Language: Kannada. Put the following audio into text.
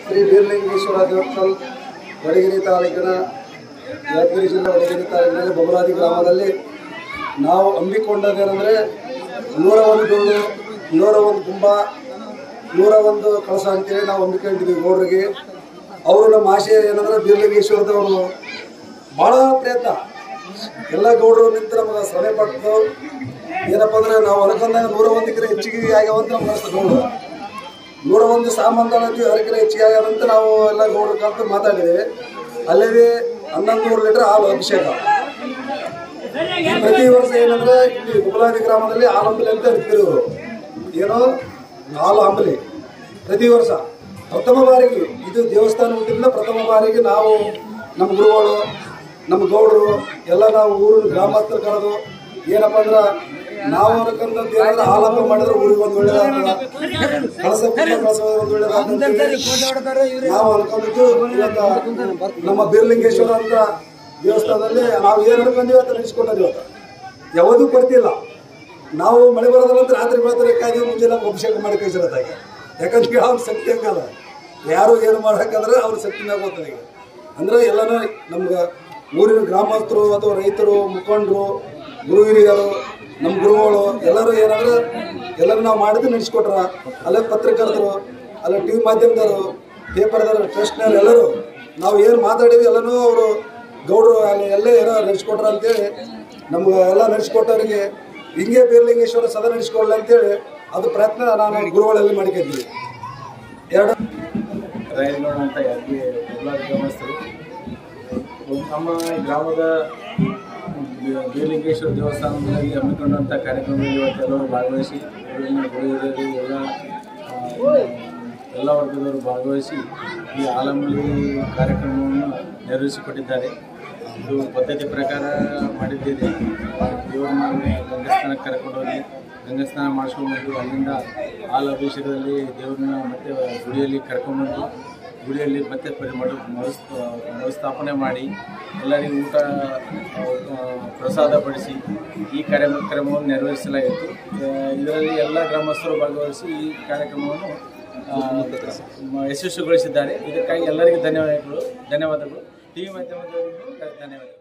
ಶ್ರೀ ಬೀರಲಿಂಗೇಶ್ವರ ದೇವಸ್ಥಾನ ವಡಗಿರಿ ತಾಲೂಕಿನ ಯಾದಗಿರಿ ಜಿಲ್ಲೆ ವಡಗಿರಿ ತಾಲೂಕಿನಲ್ಲಿ ಬಬಲಾದಿ ಗ್ರಾಮದಲ್ಲಿ ನಾವು ಹಮ್ಮಿಕೊಂಡದೇನೆಂದರೆ ನೂರ ಒಂದು ಡೊಳ್ಳು ನೂರ ಒಂದು ಕುಂಭ ನೂರ ಒಂದು ಕಳಸ ಅಂತೇಳಿ ನಾವು ಹಮ್ಮಿಕೊಂಡಿದ್ವಿ ಗೌಡ್ರಿಗೆ ಅವರು ನಮ್ಮ ಆಶಯ ಏನಂದ್ರೆ ಬೀರಲಿಂಗೇಶ್ವರದವರು ಭಾಳ ಪ್ರಯತ್ನ ಎಲ್ಲ ಗೌಡರು ನಿಂತು ನಮಗೆ ಶ್ರಮೆ ಪಟ್ಟು ಏನಪ್ಪ ಅಂದ್ರೆ ನಾವು ಅನ್ಕೊಂಡಾಗ ನೂರ ಒಂದಕ್ಕಿಂತ ಹೆಚ್ಚಿಗೆ ಆಗ್ಯಾವಂತ ನಮ್ಗೆ ಅನಿಸ್ತು ಗೌಡರು ನೂರ ಒಂದು ಸಾಮಾನ್ಯ ಅದಕ್ಕಿಂತ ಹೆಚ್ಚಿಗೆ ಆಗ್ಯಾದಂತ ನಾವು ಎಲ್ಲ ಗೌಡರ ಕಲ್ತು ಮಾತಾಡಿದ್ದೇವೆ ಅಲ್ಲದೆ ಹನ್ನೊಂದು ನೂರು ಲೀಟರ್ ಹಾಲು ಅಭಿಷೇಕ ಪ್ರತಿ ವರ್ಷ ಏನಂದ್ರೆ ಇಲ್ಲಿ ಗುಬಲಾದಿ ಗ್ರಾಮದಲ್ಲಿ ಹಾಲಂಬಲಿ ಅಂತ ಇರ್ತೀರಿ ಇವರು ಏನೋ ಹಾಲು ಅಂಬಲಿ ಪ್ರತಿ ವರ್ಷ ಪ್ರಥಮ ಬಾರಿಗೆ ಇದು ದೇವಸ್ಥಾನ ಹುಟ್ಟಿದ್ರಿಂದ ಪ್ರಥಮ ಬಾರಿಗೆ ನಾವು ನಮ್ಮ ಗುರುಗಳು ನಮ್ಮ ಗೌಡರು ಎಲ್ಲ ನಾವು ಊರಿನ ಗ್ರಾಮಸ್ಥರು ಕರೆದು ಏನಪ್ಪ ಅಂದ್ರೆ ನಾವು ಅನ್ಕೊಂಡಂತ ಏನಂದ್ರೆ ಹಾಲಪ್ಪ ಮಾಡಿದ್ರೆ ಊರಿಗೆ ಒಂದು ಒಳ್ಳೇದಾಗ್ತದ ಕಳಸ ಪೂಜೆ ಕಳಸ ಒಂದು ಒಳ್ಳೇದಾಗ್ತದೆ ನಾವು ಅನ್ಕೊಂಡಿದ್ದು ಇವತ್ತ ನಮ್ಮ ಬೀರ್ಲಿಂಗೇಶ್ವರ ಅಂತ ದೇವಸ್ಥಾನದಲ್ಲಿ ನಾವು ಏನು ಅನ್ಕೊಂಡೀವಿ ಅಂತ ನಡೆಸ್ಕೊಂಡಿದ್ದೀವಿ ಇವತ್ತು ಯಾವುದು ಕೊಡ್ತಿಲ್ಲ ನಾವು ಮಳೆ ಬರೋದಿಲ್ಲ ಅಂತ ರಾತ್ರಿ ಬೆಳಗ್ಗೆ ಕಾಯ್ದು ಮುಂಜಾನೆ ಅಭಿಷೇಕ ಮಾಡಿ ಕಳಿಸಿರತ್ತಾಗ ಯಾಕಂದ್ರೆ ಅವ್ರ ಶಕ್ತಿ ಹಂಗಲ್ಲ ಯಾರು ಏನು ಮಾಡಬೇಕಂದ್ರೆ ಅವ್ರ ಶಕ್ತಿ ಮ್ಯಾಗ ಹೋಗ್ತಾರೆ ಈಗ ಅಂದ್ರೆ ಎಲ್ಲನೂ ನಮ್ಗೆ ಊರಿನ ಗ್ರಾಮಸ್ಥರು ಅಥವಾ ರೈತರು ಮುಖಂಡರು ಗುರು ಹಿರಿಯರು ನಮ್ಮ ಗುರುಗಳು ಎಲ್ಲರೂ ಏನಂದ್ರೆ ಎಲ್ಲರೂ ನಾವು ಮಾಡಿದ್ದು ನಡೆಸ್ಕೊಟ್ರ ಅಲ್ಲೇ ಪತ್ರಕರ್ತರು ಅಲ್ಲೇ ಟಿ ವಿ ಮಾಧ್ಯಮದವರು ಪೇಪರ್ದವರು ಟ್ರಸ್ಟ್ನವ್ರು ಎಲ್ಲರೂ ನಾವು ಏನು ಮಾತಾಡೀವಿ ಎಲ್ಲನೂ ಅವರು ಗೌಡರು ಅಲ್ಲಿ ಎಲ್ಲೇ ಏನೋ ನಡೆಸ್ಕೊಟ್ರ ಅಂತೇಳಿ ನಮ್ಗೆ ಎಲ್ಲ ನಡೆಸ್ಕೊಟ್ಟವರಿಗೆ ಹಿಂಗೆ ಬೀರ್ಲಿಂಗೇಶ್ವರ ಸದಾ ನಡೆಸ್ಕೊಳ್ಳಿ ಅಂತೇಳಿ ಅದು ಪ್ರಯತ್ನ ನಾನು ಗುರುಗಳಲ್ಲಿ ಮಾಡ್ಕೊಂಡಿದ್ವಿ ಎರಡು ರಾಯನಗೌಡ ಅಂತ ಯಾದಗಿ ಎಲ್ಲ ಗ್ರಾಮಸ್ಥರು ನಮ್ಮ ಈ ಗ್ರಾಮದ ಬಿ- ಬೀರಲಿಂಗೇಶ್ವರ ದೇವಸ್ಥಾನದಲ್ಲಿ ಹಮ್ಮಿಕೊಂಡಂಥ ಕಾರ್ಯಕ್ರಮದಲ್ಲಿ ಇವತ್ತೆಲ್ಲರೂ ಭಾಗವಹಿಸಿ ಊರಿನ ಗುರು ಹಿರಿಯರು ಎಲ್ಲ ಆ, ಎಲ್ಲ ವರ್ಗದವರು ಭಾಗವಹಿಸಿ ಈ ಆಲಂಬಲಿ ಕಾರ್ಯಕ್ರಮವನ್ನು ನೆರವೇರಿಸಿಕೊಟ್ಟಿದ್ದಾರೆ ಇದು ಪದ್ಧತಿ ಪ್ರಕಾರ ಮಾಡಿದ್ದೇನೆ ದೇವರನ್ನ ಗಂಗಸ್ನಾನಕ್ಕೆ ಕರ್ಕೊಂಡೋಗಿ ಗಂಗಸ್ನಾನ ಮಾಡಿಸ್ಕೊಂಡ್ಬಂದು ಅಲ್ಲಿಂದ ಹಾಲು ಅಭಿಷೇಕದಲ್ಲಿ ದೇವ್ರನ್ನ ಮತ್ತೆ ಗುಡಿಯಲ್ಲಿ ಕರ್ಕೊಂಡ್ಬಂದು ಗುಡಿಯಲ್ಲಿ ಮತ್ತೆ ಪರಿ ಮರು ಮರುಸ್ ಮರುಸ್ಥಾಪನೆ ಮಾಡಿ ಎಲ್ಲರಿಗೂ ಊಟ ಆ, ಪ್ರಸಾದ ಪಡಿಸಿ ಈ ಕಾರ್ಯಕ್ರಮವನ್ನು ನೆರವೇರಿಸಲಾಯಿತು ಆ, ಇದರಲ್ಲಿ ಎಲ್ಲ ಗ್ರಾಮಸ್ಥರು ಭಾಗವಹಿಸಿ ಈ ಕಾರ್ಯಕ್ರಮವನ್ನು ಆ, ಮ- ಯಶಸ್ವಿಗೊಳಿಸಿದ್ದಾರೆ ಇದಕ್ಕಾಗಿ ಎಲ್ಲರಿಗೂ ಧನ್ಯವಾದಗಳು ಧನ್ಯವಾದಗಳು ಟಿ ವಿ ಮಾಧ್ಯಮದವರಿಗೂ ಧನ್ಯವಾದಗಳು